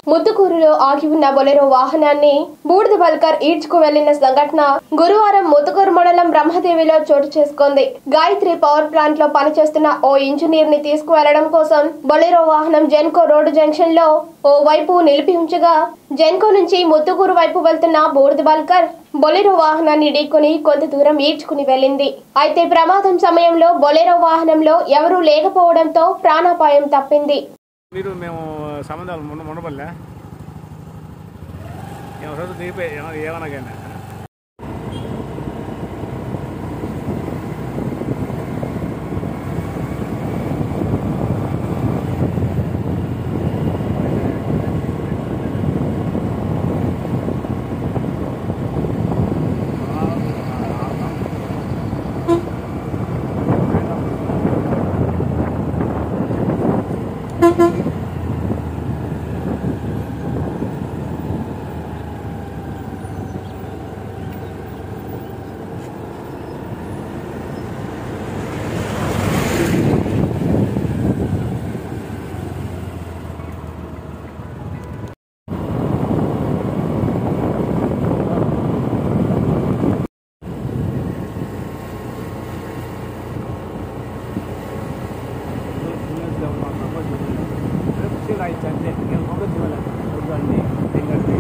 ముత్తుకూరులో ఆగి ఉన్న బొలెరో వాహనాన్ని బూడిద బల్కర్ ఈడ్చుకు వెళ్లిన సంఘటన గురువారం ముత్తుకూరు మండలం బ్రహ్మదేవిలో చోటు చేసుకుంది గాయత్రి పవర్ ప్లాంట్ లో పనిచేస్తున్న ఓ ఇంజనీర్ ని తీసుకువెళ్లడం కోసం బొలెరో వాహనం జెన్కో రోడ్డు జంక్షన్ లో ఓ వైపు నిలిపి ఉంచగా జెన్కో నుంచి ముత్తుకూరు వైపు వెళ్తున్న బూడిద బల్కర్ బొలెరో వాహనాన్ని ఢీకొని కొంత దూరం ఈడ్చుకుని వెళ్ళింది అయితే ప్రమాదం సమయంలో బొలెరో వాహనంలో ఎవరూ లేకపోవడంతో ప్రాణాపాయం తప్పింది మీరు మేము సంబంధాలు మొన్న మొండపల్లె ఏమో రోజు దిగిపోయి ఏమన్నా ఏమన్నా కానీ అంతే నేను మొగ్గ చూడాలి అండి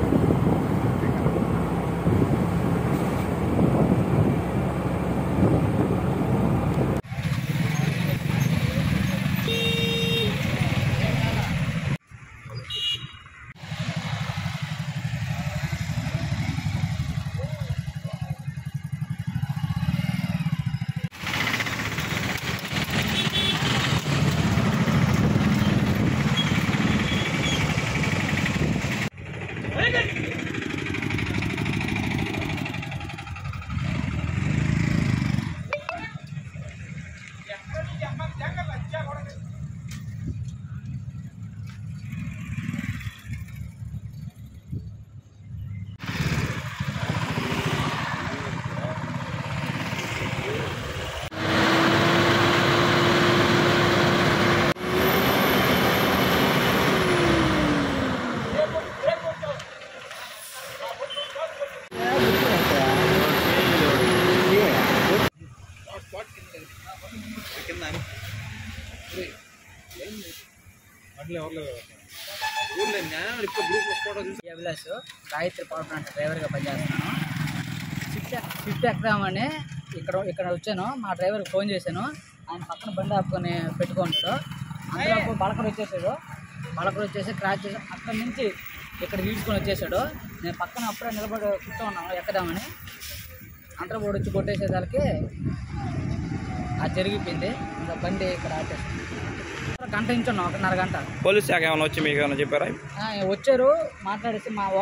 ఈ అభిలాష్ గాయత్రి పవర్ ప్లాంట్ డ్రైవర్గా పనిచేస్తున్నాను షిఫ్ట్ షిఫ్ట్ ఎక్కుదామని ఇక్కడ ఇక్కడ వచ్చాను మా డ్రైవర్కి ఫోన్ చేశాను ఆయన పక్కన బండి ఆపుకొని పెట్టుకుంటాడు అందులో బలకర్ వచ్చేసాడు బలకర్ వచ్చేసి క్రాచ్ చేసి అక్కడి నుంచి ఇక్కడ ఈడ్చుకొని వచ్చేసాడు నేను పక్కన అప్పుడే నిలబడి కూర్చో ఉన్నాను ఎక్కదామని అంతలో వాడు వచ్చి కొట్టేసేదానికి అది జరిగిపోయింది ఇంకా బండి ఇక్కడ ఆపేసాను గంట నుంచి ఉన్నాం ఒకటిన్నర గంట పోలీస్ శాఖ ఏమైనా వచ్చి మీకు ఏమైనా చెప్పారా ఆ, వచ్చారు మాట్లాడేసి మా